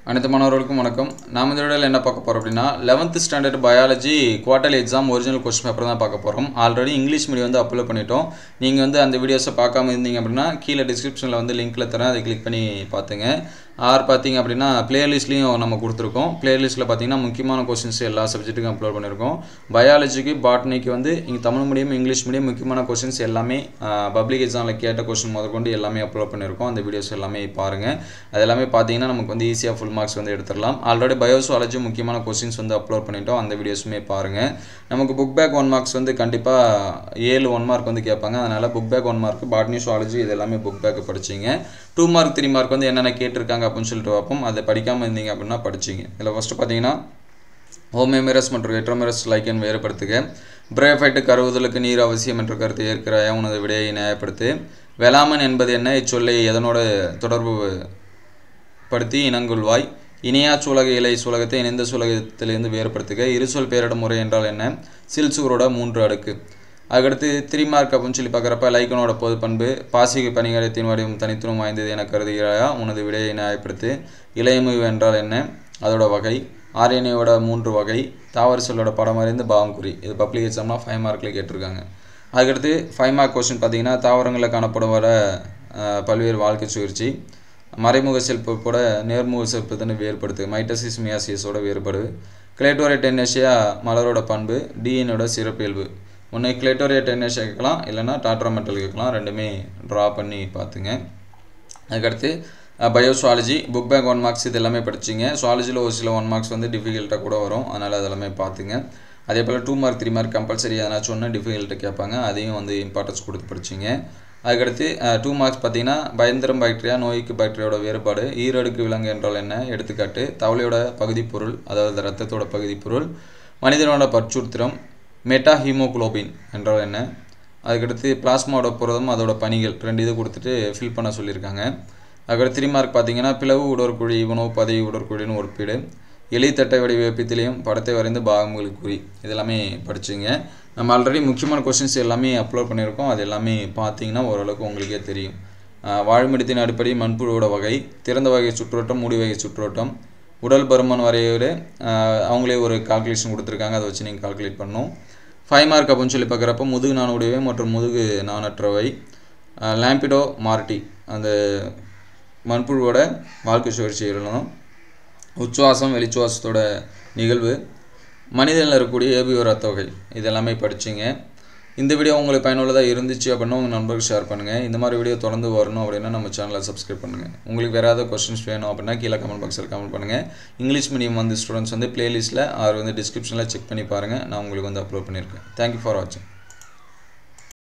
அனைத்து மாணவர்களுக்கும் வணக்கம் நாம் இந்த வீடியோவில் என்ன பார்க்க போகிறோம் அப்படின்னா eleventh standard biology quarterly exam original question paper தான் பார்க்க போகிறோம் ஆல்ரெடி இங்கிலீஷ் மீடியம் வந்து அப்லோட் பண்ணிட்டோம் நீங்கள் வந்து அந்த வீடியோஸை பார்க்காம இருந்தீங்க அப்படின்னா கீழே டிஸ்கிரிப்ஷனில் வந்து லிங்க்கில் தரேன் அதை கிளிக் பண்ணி பார்த்துங்க ஆர் பார்த்தீங்க அப்படின்னா பிளேலிஸ்ட்லேயும் நம்ம கொடுத்துருக்கோம் பிளேலிஸ்ட்டில் பார்த்தீங்கன்னா முக்கியமான கொஸ்டின்ஸ் எல்லா சப்ஜெக்ட்டுக்கும் அப்லோட் பண்ணியிருக்கோம் பயாலஜிக்கு பாட்னிக்கு வந்து இங்கே தமிழ் மீடியம் இங்கிலீஷ் மீடியம் முக்கியமான கொஸ்டின்ஸ் எல்லாமே பப்ளிக் எக்ஸாமில் கேட்ட கொஸ்டின் முதற்கொண்டு எல்லாமே அப்லோட் பண்ணியிருக்கோம் அந்த வீடியோஸ் எல்லாமே பாருங்கள் அது எல்லாமே பார்த்தீங்கன்னா நமக்கு வந்து ஈஸியாக ஃபுல் மார்க்ஸ் வந்து எடுத்துடலாம் ஆல்ரெடி பயோசுவாலஜி முக்கியமான கொஸ்டின்ஸ் வந்து அப்லோட் பண்ணிட்டோம் அந்த வீடியோஸுமே பாருங்கள் நமக்கு புக் பேக் ஒன் மார்க்ஸ் வந்து கண்டிப்பாக ஏழு ஒன் மார்க் வந்து கேட்பாங்க அதனால் book back one mark botany zoology இது எல்லாமே புக் பேக் படிச்சிங்க டூ மார்க் த்ரீ மார்க் வந்து என்னென்ன கேட்டிருக்காங்க அப்படின்னு சொல்லிட்டு பார்ப்போம் அதை படிக்காமல் இருந்தீங்க அப்படின்னா படிச்சிங்க இதில் ஃபஸ்ட்டு பார்த்தீங்கன்னா ஹோமேமிரஸ் மற்றும் எட்ரோமெரஸ் லைக்கன் வேறுபடுத்துக பிரேஃபைட்டு கருவுதலுக்கு நீர் அவசியம் என்ற கருத்தை ஏற்கிறாயா உனது விடையை நியாயப்படுத்து வெளாமன் என்பது என்ன இச்சொல்லை எதனோட தொடர்பு படுத்தி இனங்கொள்வாய் இணையா சூலக இலை சூலகத்தை இணைந்த சூலகத்திலிருந்து வேறுபடுத்துக இருசொல் பேரிட முறை என்றால் என்ன சில்சுவரோட மூன்று அடுக்கு அதுக்கடுத்து த்ரீ மார்க் அப்படின்னு சொல்லி பார்க்குறப்ப லைக்கனோட பொது பண்பு பாசிக பணிகாலத்தின் வடிவம் தனித்துவம் வாய்ந்தது என கருதுகிறாயா உனது விடையை நியாயப்படுத்து இளையமுய்வு என்றால் என்ன அதோட வகை ஆர்என்ஏவோட மூன்று வகை தாவர சொல்லோட படம் அறிந்து பாவம் குறி இது பப்ளிக் எக்ஸாம்லாம் ஃபைவ் மார்க்கில் கேட்டிருக்காங்க அதுக்கடுத்து ஃபைவ் மார்க் கொஸ்டின் பார்த்தீங்கன்னா தாவரங்களில் காணப்படும் வர பல்வேறு வாழ்க்கை சுழற்சி மறைமுக செல்போட நேர்முக செல்பத்தினை வேறுபடுத்து மைட்டசிஸ் மியாசியஸோட வேறுபாடு கிளேட்டோரிய டென்னேஷியா மலரோட பண்பு டிஎனோட சிறப்பியல்பு ஒன்று கிளேட்டோரிய டென்னேஷியா கேட்கலாம் இல்லைனா டாட்ராமெட்டல் கேட்கலாம் ரெண்டுமே ட்ரா பண்ணி பார்த்துங்க அதுக்கடுத்து bio zoology book back one marks இது எல்லாமே படிச்சிங்க சுவாலஜியில் ஒரு சில ஒன் மார்க்ஸ் வந்து டிஃபிகல்ட்டாக கூட வரும் அதனால் அதெல்லாமே பார்த்துங்க அதே போல் two mark three mark compulsory எதனாச்சும் ஒன்று டிஃபிகல்ட்டு கேட்பாங்க அதையும் வந்து இம்பார்ட்டன்ஸ் கொடுத்து படிச்சிங்க அதுக்கடுத்து டூ மார்க்ஸ் பார்த்தீங்கன்னா பயந்திரம் பாக்டீரியா நோய்க்கு பாக்டீரியாவோட வேறுபாடு ஈரடுக்கு விலங்கு என்றால் என்ன எடுத்துக்காட்டு தவளையோட பகுதி பொருள் அதாவது ரத்தத்தோட பகுதி பொருள் மனிதனோட பற்சூத்திரம் மெட்டா ஹீமோகுளோபின் என்றால் என்ன அதுக்கடுத்து பிளாஸ்மாவோட புரதம் அதோட பணிகள் ரெண்டு இது கொடுத்துட்டு ஃபில் பண்ண சொல்லியிருக்காங்க அதுக்கடுத்து த்ரீ மார்க் பார்த்தீங்கன்னா பிளவு உடற்குழி உணவு பதவி உடற்குழின்னு ஒப்பீடு எலித்தட்டை வடிவப்பித்திலையும் படத்தை வரைந்து பாகங்களுக்கு குறி இதெல்லாமே படிச்சுங்க நம்ம ஆல்ரெடி முக்கியமான கொஸ்டின்ஸ் எல்லாமே அப்லோட் பண்ணியிருக்கோம் அது எல்லாமே பார்த்தீங்கன்னா ஓரளவுக்கு உங்களுக்கே தெரியும் வாழ்மிடத்தின் அடிப்படை மண்புழுவோட வகை திறந்த வகை சுற்றோட்டம் மூடி வகை சுற்றோட்டம் உடல் பருமன் வரையோடு அவங்களே ஒரு கால்குலேஷன் கொடுத்துருக்காங்க அதை வச்சு நீங்கள் கால்குலேட் பண்ணணும் ஃபைவ் மார்க் அப்படின்னு சொல்லி பார்க்குறப்ப முதுகு நானுடையவை மற்றும் முதுகு நானற்றவை லாம்பிடோ மார்டி அந்த மண்புழுவோட வாழ்க்கை சுழற்சி எழுதணும் உச்சுவாசம் வெளிச்சுவாசத்தோட நிகழ்வு மனிதனில் இருக்கக்கூடிய ஏபிஓ ரத்த வகை இதெல்லாமே படிச்சிங்க இந்த வீடியோ உங்களுக்கு பயனுள்ளதாக இருந்துச்சு அப்படின்னா உங்கள் நண்பருக்கு ஷேர் பண்ணுங்கள் இந்த மாதிரி வீடியோ தொடர்ந்து வரணும் அப்படின்னா நம்ம சேனலை சப்ஸ்கிரைப் பண்ணுங்கள் உங்களுக்கு வேறு ஏதாவது கொஸ்டின்ஸ் வேணும் அப்படின்னா கீழே கமெண்ட் பாக்ஸில் கமெண்ட் பண்ணுங்கள் இங்கிலீஷ் மீடியம் வந்து ஸ்டூடெண்ட்ஸ் வந்து பிளேலிஸ்ட்டில் அவர் வந்து டிஸ்கிரிப்ஷனில் செக் பண்ணி பாருங்கள் நான் உங்களுக்கு வந்து அப்லோட் பண்ணியிருக்கேன் தேங்க்யூ ஃபார் வாட்சிங்